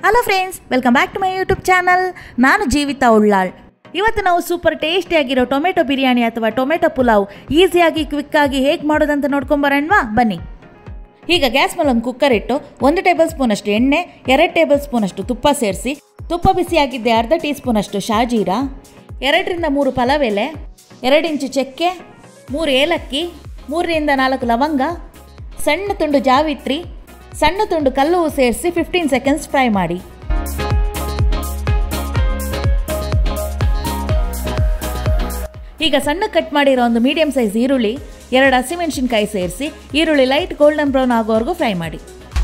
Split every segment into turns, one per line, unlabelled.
hello friends welcome back to my YouTube channel ನಾನು ಜೀವಿತಾ ಉಳ್ಳಾಳ್ ಇವತ್ತು ನಾವು ಸೂಪರ್ ಟೇಸ್ಟಿಯಾಗಿರೋ ಟೊಮೆಟೊ ಬಿರಿಯಾನಿ ಅಥವಾ ಟೊಮೆಟೊ ಪುಲಾವ್ ಈಸಿಯಾಗಿ ಕ್ವಿಕ್ಕಾಗಿ ಹೇಗೆ ಮಾಡೋದಂತ ನೋಡ್ಕೊಂಬರೋಣವಾ ಬನ್ನಿ ಈಗ ಗ್ಯಾಸ್ ಮೇಲೆ ಒಂದು ಕುಕ್ಕರ್ ಇಟ್ಟು ಒಂದು ಟೇಬಲ್ ಸ್ಪೂನಷ್ಟು ಎಣ್ಣೆ ಎರಡು ಟೇಬಲ್ ಸ್ಪೂನಷ್ಟು ತುಪ್ಪ ಸೇರಿಸಿ ತುಪ್ಪ ಬಿಸಿಯಾಗಿದ್ದೆ ಅರ್ಧ ಟೀ ಸ್ಪೂನಷ್ಟು ಶಾಜೀರ ಎರಡರಿಂದ ಮೂರು ಪಲಾವ್ ಎಲೆ ಎರಡು ಇಂಚು ಚಕ್ಕೆ ಮೂರು ಏಲಕ್ಕಿ ಮೂರರಿಂದ ನಾಲ್ಕು ಲವಂಗ ಸಣ್ಣ ತುಂಡು ಜಾವಿತ್ರಿ ಸಣ್ಣ ತುಂಡು ಕಲ್ಲು ಸೇರಿಸಿ ಫಿಫ್ಟೀನ್ ಸೆಕೆಂಡ್ಸ್ ಫ್ರೈ ಮಾಡಿ ಈಗ ಸಣ್ಣ ಕಟ್ ಮಾಡಿರೋ ಒಂದು ಮೀಡಿಯಂ ಸೈಜ್ ಈರುಳ್ಳಿ ಎರಡು ಹಸಿಮೆಣಸಿನ್ಕಾಯಿ ಸೇರಿಸಿ ಈರುಳ್ಳಿ ಲೈಟ್ ಗೋಲ್ಡನ್ ಬ್ರೌನ್ ಆಗೋವರೆಗೂ ಫ್ರೈ ಮಾಡಿ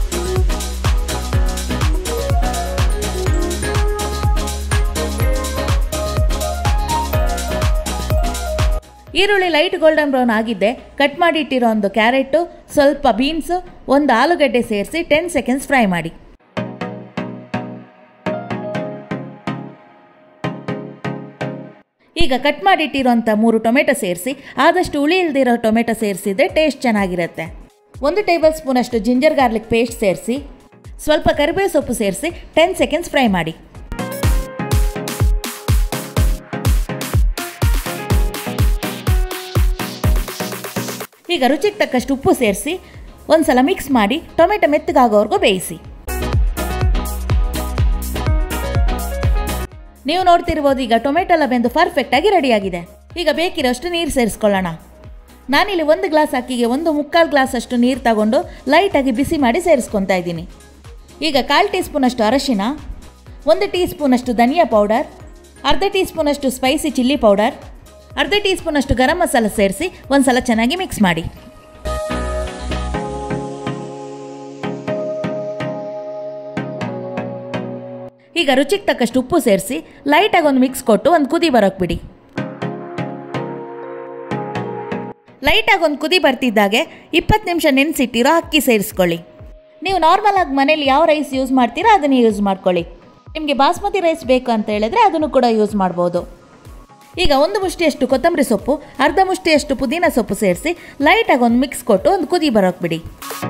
ಈರುಳ್ಳಿ ಲೈಟ್ ಗೋಲ್ಡನ್ ಬ್ರೌನ್ ಆಗಿದ್ದೆ ಕಟ್ ಮಾಡಿ ಇಟ್ಟಿರೋ ಒಂದು ಕ್ಯಾರೆಟು ಸ್ವಲ್ಪ ಬೀನ್ಸು ಒಂದು ಆಲೂಗಡ್ಡೆ ಸೇರಿಸಿ ಟೆನ್ ಸೆಕೆಂಡ್ಸ್ ಫ್ರೈ ಮಾಡಿ ಈಗ ಕಟ್ ಮಾಡಿಟ್ಟಿರೋಂಥ ಮೂರು ಟೊಮೆಟೊ ಸೇರಿಸಿ ಆದಷ್ಟು ಹುಳಿ ಇಲ್ದಿರೋ ಟೊಮೆಟೊ ಸೇರಿಸಿದ್ರೆ ಟೇಸ್ಟ್ ಚೆನ್ನಾಗಿರುತ್ತೆ ಒಂದು ಟೇಬಲ್ ಸ್ಪೂನಷ್ಟು ಜಿಂಜರ್ ಗಾರ್ಲಿಕ್ ಪೇಸ್ಟ್ ಸೇರಿಸಿ ಸ್ವಲ್ಪ ಕರಿಬೇವು ಸೊಪ್ಪು ಸೇರಿಸಿ ಟೆನ್ ಸೆಕೆಂಡ್ಸ್ ಫ್ರೈ ಮಾಡಿ ಈಗ ರುಚಿಗೆ ತಕ್ಕಷ್ಟು ಉಪ್ಪು ಸೇರಿಸಿ ಒಂದ್ಸಲ ಮಿಕ್ಸ್ ಮಾಡಿ ಟೊಮೆಟೊ ಮೆತ್ತಗಾಗೋವರೆಗೂ ಬೇಯಿಸಿ ನೀವು ನೋಡ್ತಿರ್ಬೋದು ಈಗ ಟೊಮೆಟೊ ಎಲ್ಲ ಬೆಂದು ಪರ್ಫೆಕ್ಟಾಗಿ ರೆಡಿಯಾಗಿದೆ ಈಗ ಬೇಕಿರೋಷ್ಟು ನೀರು ಸೇರಿಸ್ಕೊಳ್ಳೋಣ ನಾನಿಲ್ಲಿ ಒಂದು ಗ್ಲಾಸ್ ಅಕ್ಕಿಗೆ ಒಂದು ಮುಕ್ಕಾಲು ಗ್ಲಾಸ್ ಅಷ್ಟು ನೀರು ತಗೊಂಡು ಲೈಟಾಗಿ ಬಿಸಿ ಮಾಡಿ ಸೇರಿಸ್ಕೊತಾ ಇದ್ದೀನಿ ಈಗ ಕಾಲು ಟೀ ಸ್ಪೂನಷ್ಟು ಅರಶಿನ ಒಂದು ಟೀ ಸ್ಪೂನಷ್ಟು ಧನಿಯಾ ಪೌಡರ್ ಅರ್ಧ ಟೀ ಸ್ಪೂನಷ್ಟು ಸ್ಪೈಸಿ ಚಿಲ್ಲಿ ಪೌಡರ್ ಅರ್ಧ ಟೀ ಸ್ಪೂನಷ್ಟು ಗರಂ ಮಸಾಲ ಸೇರಿಸಿ ಒಂದು ಸಲ ಚೆನ್ನಾಗಿ ಮಿಕ್ಸ್ ಮಾಡಿ ಈಗ ರುಚಿಗೆ ತಕ್ಕಷ್ಟು ಉಪ್ಪು ಸೇರಿಸಿ ಲೈಟಾಗಿ ಒಂದು ಮಿಕ್ಸ್ ಕೊಟ್ಟು ಒಂದು ಕುದಿ ಬರೋಕ್ಕೆ ಬಿಡಿ ಲೈಟಾಗಿ ಒಂದು ಕುದಿ ಬರ್ತಿದ್ದಾಗೆ ಇಪ್ಪತ್ತು ನಿಮಿಷ ನೆನೆಸಿಟ್ಟಿರೋ ಅಕ್ಕಿ ಸೇರಿಸ್ಕೊಳ್ಳಿ ನೀವು ನಾರ್ಮಲ್ ಆಗಿ ಮನೇಲಿ ಯಾವ ರೈಸ್ ಯೂಸ್ ಮಾಡ್ತೀರಾ ಅದನ್ನು ಯೂಸ್ ಮಾಡ್ಕೊಳ್ಳಿ ನಿಮಗೆ ಬಾಸ್ಮತಿ ರೈಸ್ ಬೇಕು ಅಂತ ಹೇಳಿದ್ರೆ ಅದನ್ನು ಕೂಡ ಯೂಸ್ ಮಾಡ್ಬೋದು ಈಗ ಒಂದು ಮುಷ್ಟಿಯಷ್ಟು ಕೊತ್ತಂಬರಿ ಸೊಪ್ಪು ಅರ್ಧ ಮುಷ್ಟಿಯಷ್ಟು ಪುದೀನ ಸೊಪ್ಪು ಸೇರಿಸಿ ಲೈಟಾಗಿ ಒಂದು ಮಿಕ್ಸ್ ಕೊಟ್ಟು ಒಂದು ಕುದಿ ಬರೋಕ್ಕೆ ಬಿಡಿ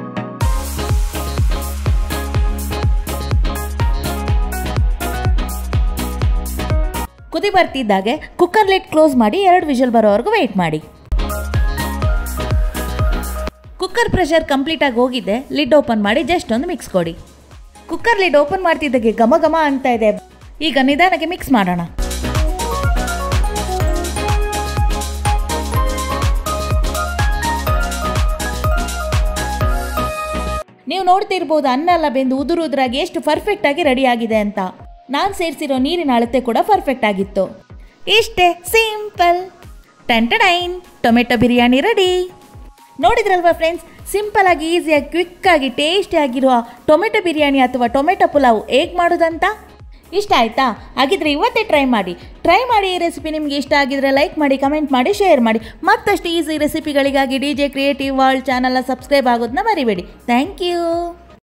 ಕುದಿ ಬರ್ತಿದ್ದಾಗೆ ಕುಕ್ಕರ್ ಲಿಡ್ ಕ್ಲೋಸ್ ಮಾಡಿ ಎರಡು ವಿಷಲ್ ಬರೋವರೆಗೂ ವೆಯ್ಟ್ ಮಾಡಿ ಕುಕ್ಕರ್ ಪ್ರೆಷರ್ ಕಂಪ್ಲೀಟ್ ಆಗಿ ಹೋಗಿದೆ ಲಿಡ್ ಓಪನ್ ಮಾಡಿ ಜಸ್ಟ್ ಒಂದು ಮಿಕ್ಸ್ ಕೊಡಿ ಕುಕ್ಕರ್ ಲಿಡ್ ಓಪನ್ ಮಾಡ್ತಿದ್ದಾಗೆ ಘಮ ಘಮ ಅಂತ ಇದೆ ಈಗ ನಿಧಾನಕ್ಕೆ ಮಿಕ್ಸ್ ಮಾಡೋಣ ನೀವು ನೋಡ್ತಿರ್ಬೋದು ಅನ್ನ ಎಲ್ಲ ಬೆಂದು ಉದುರು ಉದುರಾಗಿ ಎಷ್ಟು ಪರ್ಫೆಕ್ಟ್ ಆಗಿ ರೆಡಿ ಆಗಿದೆ ಅಂತ ನಾನು ಸೇರಿಸಿರೋ ನೀರಿನ ಅಳತೆ ಕೂಡ ಪರ್ಫೆಕ್ಟ್ ಆಗಿತ್ತು ಇಷ್ಟೇ ಸಿಂಪಲ್ ಟೆಂಟಡೈನ್ ಟೊಮೆಟೊ ಬಿರಿಯಾನಿ ರೆಡಿ ನೋಡಿದ್ರಲ್ವಾ ಫ್ರೆಂಡ್ಸ್ ಸಿಂಪಲ್ ಆಗಿ ಈಸಿಯಾಗಿ ಕ್ವಿಕ್ಕಾಗಿ ಟೇಸ್ಟಿ ಆಗಿರುವ ಟೊಮೆಟೊ ಬಿರಿಯಾನಿ ಅಥವಾ ಟೊಮೆಟೊ ಪುಲಾವ್ ಹೇಗೆ ಮಾಡೋದಂತ ಇಷ್ಟ ಆಯ್ತಾ ಹಾಗಿದ್ರೆ ಇವತ್ತೇ ಟ್ರೈ ಮಾಡಿ ಟ್ರೈ ಮಾಡಿ ಈ ರೆಸಿಪಿ ನಿಮಗೆ ಇಷ್ಟ ಆಗಿದ್ರೆ ಲೈಕ್ ಮಾಡಿ ಕಮೆಂಟ್ ಮಾಡಿ ಶೇರ್ ಮಾಡಿ ಮತ್ತಷ್ಟು ಈಸಿ ರೆಸಿಪಿಗಳಿಗಾಗಿ ಡಿ ಜೆ ಕ್ರಿಯೇಟಿವ್ ವರ್ಲ್ಡ್ ಚಾನಲ್ನ ಸಬ್ಸ್ಕ್ರೈಬ್ ಆಗೋದನ್ನ ಮರಿಬೇಡಿ ಥ್ಯಾಂಕ್ ಯು